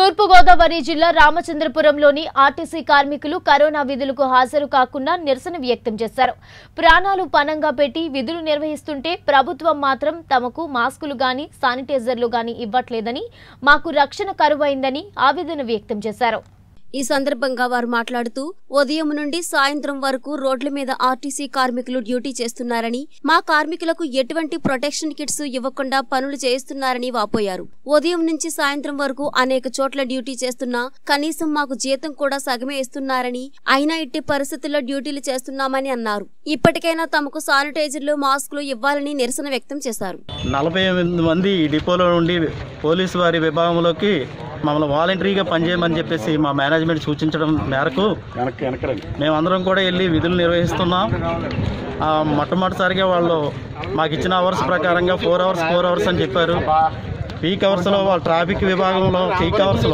తూర్పుగోదావరి జిల్లా రామచంద్రపురంలోని ఆర్టీసీ కార్మికులు కరోనా విధులకు హాజరు కాకుండా నిరసన వ్యక్తం చేశారు ప్రాణాలు పణంగా పెట్టి విధులు నిర్వహిస్తుంటే ప్రభుత్వం మాత్రం తమకు మాస్కులు గాని శానిటైజర్లు గాని ఇవ్వట్లేదని మాకు రక్షణ కరువైందని ఆవేదన వ్యక్తం చేశారు ఈ సందర్భంగా వారు మాట్లాడుతూ ఉదయం నుండి సాయంత్రం వరకు రోడ్ల మీద ఆర్టీసీ కార్మికులు డ్యూటీ చేస్తున్నారని మా కార్మికులకు ఎటువంటి ప్రొటెక్షన్ కిట్స్ ఇవ్వకుండా పనులు చేయిస్తున్నారని వాపోయారు ఉదయం నుంచి సాయంత్రం వరకు అనేక చోట్ల డ్యూటీ చేస్తున్నా కనీసం మాకు జీతం కూడా సగమే ఇస్తున్నారని అయినా ఇట్టి పరిస్థితుల్లో డ్యూటీలు చేస్తున్నామని అన్నారు ఇప్పటికైనా తమకు శానిటైజర్లు మాస్కులు ఇవ్వాలని నిరసన వ్యక్తం చేశారు నలభై ఎనిమిది మంది ఈ డిపోలో నుండి పోలీసు వారి విభాగంలోకి మమ్మల్ని వాలంటరీగా పనిచేయమని చెప్పేసి మా మేనేజ్మెంట్ సూచించడం మేరకు మేమందరం కూడా వెళ్ళి విధులు నిర్వహిస్తున్నాం ఆ, మొట్టమొదటిసారిగా వాళ్ళు మాకు ఇచ్చిన అవర్స్ ప్రకారంగా ఫోర్ అవర్స్ ఫోర్ అవర్స్ అని చెప్పారు పీక్ అవర్స్లో వాళ్ళ ట్రాఫిక్ విభాగంలో పీక్ అవర్స్లో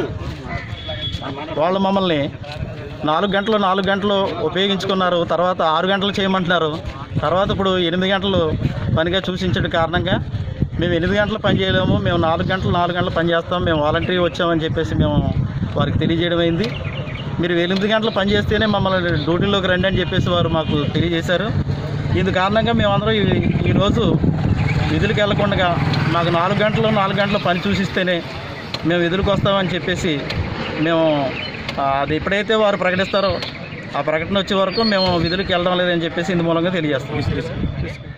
వాళ్ళు మమ్మల్ని నాలుగు గంటలు నాలుగు గంటలు ఉపయోగించుకున్నారు తర్వాత ఆరు గంటలు చేయమంటున్నారు తర్వాత ఇప్పుడు ఎనిమిది గంటలు పనిగా సూచించడం కారణంగా మేము ఎనిమిది గంటలు పని చేయలేము మేము నాలుగు గంటలు నాలుగు గంటలు పని చేస్తాం మేము వాలంటరీ వచ్చామని చెప్పేసి మేము వారికి తెలియజేయడం అయింది మీరు ఎనిమిది గంటలు పని చేస్తేనే మమ్మల్ని డ్యూటీలోకి రండి అని చెప్పేసి వారు మాకు తెలియజేశారు ఇందు కారణంగా మేమందరం ఈ- ఈరోజు విధులకు వెళ్లకుండా మాకు నాలుగు గంటలు నాలుగు గంటలు పని చూసిస్తేనే మేము విధులకు వస్తామని చెప్పేసి మేము ఆ, అది ఎప్పుడైతే వారు ప్రకటిస్తారో ఆ ప్రకటన వచ్చే వరకు మేము విధులకు వెళ్ళడం లేదని చెప్పేసి ఇందు మూలంగా తెలియజేస్తాం